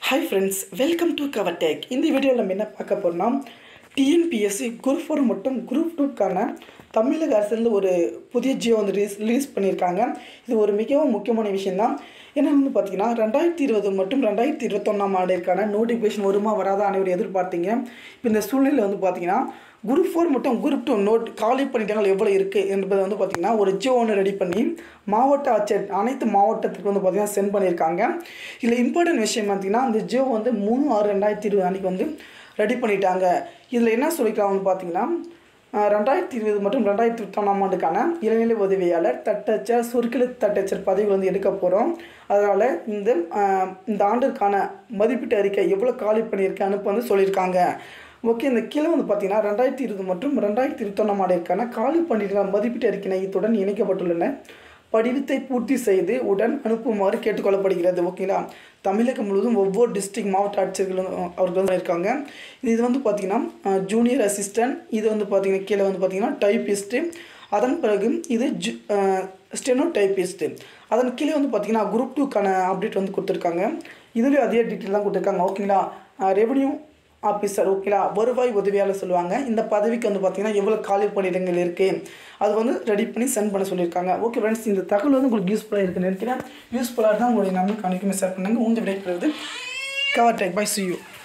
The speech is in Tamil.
hi friends welcome to cover tag இந்த வீடியோவில் நம்ம என்ன பார்க்க போகிறோம்னா டிஎன்பிஎஸ்சி குரூப் ஃபோர் மற்றும் குரூப் டூக்கான தமிழக அரசுலேருந்து ஒரு புதிய ஜியோ வந்து ரிலீஸ் ரிலீஸ் பண்ணியிருக்காங்க இது ஒரு மிகவும் முக்கியமான விஷயம்தான் ஏன்னா வந்து பார்த்தீங்கன்னா ரெண்டாயிரத்தி இருபது மற்றும் ரெண்டாயிரத்தி இருபத்தொன்னாம் ஆண்டிற்கான நோட்டிஃபிகேஷன் வருமா வராத அனைவரும் எதிர்பார்த்தீங்க இப்போ இந்த சூழ்நிலையில் வந்து பார்த்தீங்கன்னா குரூப் ஃபோர் மற்றும் குரூப் டூ நோட் காலி பணியிடங்கள் எவ்வளோ இருக்குது என்பதை வந்து பார்த்திங்கன்னா ஒரு ஜியோ ஒன்று ரெடி பண்ணி மாவட்ட ஆட்சியர் அனைத்து மாவட்டத்துக்கு வந்து பார்த்திங்கன்னா சென்ட் பண்ணியிருக்காங்க இதில் இம்பார்ட்டன்ட் விஷயம் பார்த்திங்கன்னா அந்த ஜியோ வந்து மூணு ஆறு ரெண்டாயிரத்தி இருபது அன்றைக்கி வந்து ரெடி பண்ணிட்டாங்க இதில் என்ன சொல்லிக்கலாம் வந்து பார்த்திங்கன்னா ரெண்டாயிரத்தி இருபது மற்றும் ரெண்டாயிரத்தி இருபத்தொன்னாம் ஆண்டுக்கான இளநிலை உதவியாளர் தட்டச்சர் சுருக்கெழுத்து தட்டச்சர் பதவி வந்து எடுக்க போகிறோம் அதனால் இந்த ஆஹ், இந்த ஆண்டிற்கான மதிப்பீட்டு அறிக்கை எவ்வளோ காலி பண்ணியிருக்கு அனுப்ப வந்து சொல்லியிருக்காங்க ஓகே இந்த கீழே வந்து பார்த்தீங்கன்னா ரெண்டாயிரத்தி இருபது மற்றும் ரெண்டாயிரத்தி இருபத்தொன்னாம் ஆண்டிற்கான காலி பணியிடங்கள் மதிப்பீட்டு அறிக்கை இத்துடன் இணைக்கப்பட்டுள்ளன படிவத்தை பூர்த்தி செய்து உடன் அனுப்புமாறு கேட்டுக்கொள்ளப்படுகிறது ஓகேங்களா தமிழகம் முழுவதும் ஒவ்வொரு டிஸ்ட்ரிக்ட் மாவட்ட ஆட்சியர்களும் அவர்கள் வந்து இருக்காங்க இது வந்து பார்த்திங்கன்னா ஜூனியர் அசிஸ்டன்ட் இது வந்து பார்த்திங்கன்னா கீழே வந்து பார்த்திங்கன்னா டைப்பிஸ்ட்டு அதன் பிறகு இது ஜு ஸ்டெனோ டைப்பிஸ்ட்டு அதன் கீழே வந்து பார்த்திங்கன்னா குரூப் டூக்கான அப்டேட் வந்து கொடுத்துருக்காங்க இதுலேயும் அதே டீட்டெயில் தான் கொடுத்துருக்காங்க ஓகேங்களா ரெவன்யூ ஆஃபீஸர் ஓகேங்களா வருவாய் உதவியாளர் சொல்லுவாங்க இந்த பதவிக்கு வந்து பார்த்தீங்கன்னா எவ்வளோ காலி பணியிடங்கள் இருக்குது அது வந்து ரெடி பண்ணி சென்ட் பண்ண சொல்லியிருக்காங்க ஓகே ஃப்ரெண்ட்ஸ் இந்த தகவல் வந்து உங்களுக்கு யூஸ்ஃபுல்லாக இருக்குன்னு நினைக்கிறேன் யூஸ்ஃபுல்லாக தான் உங்களுடைய நம்பருக்கு அன்றைக்குமே ஷேர் பண்ணுங்கள் உங்கள் விடைபெறுவது cover tag bye see you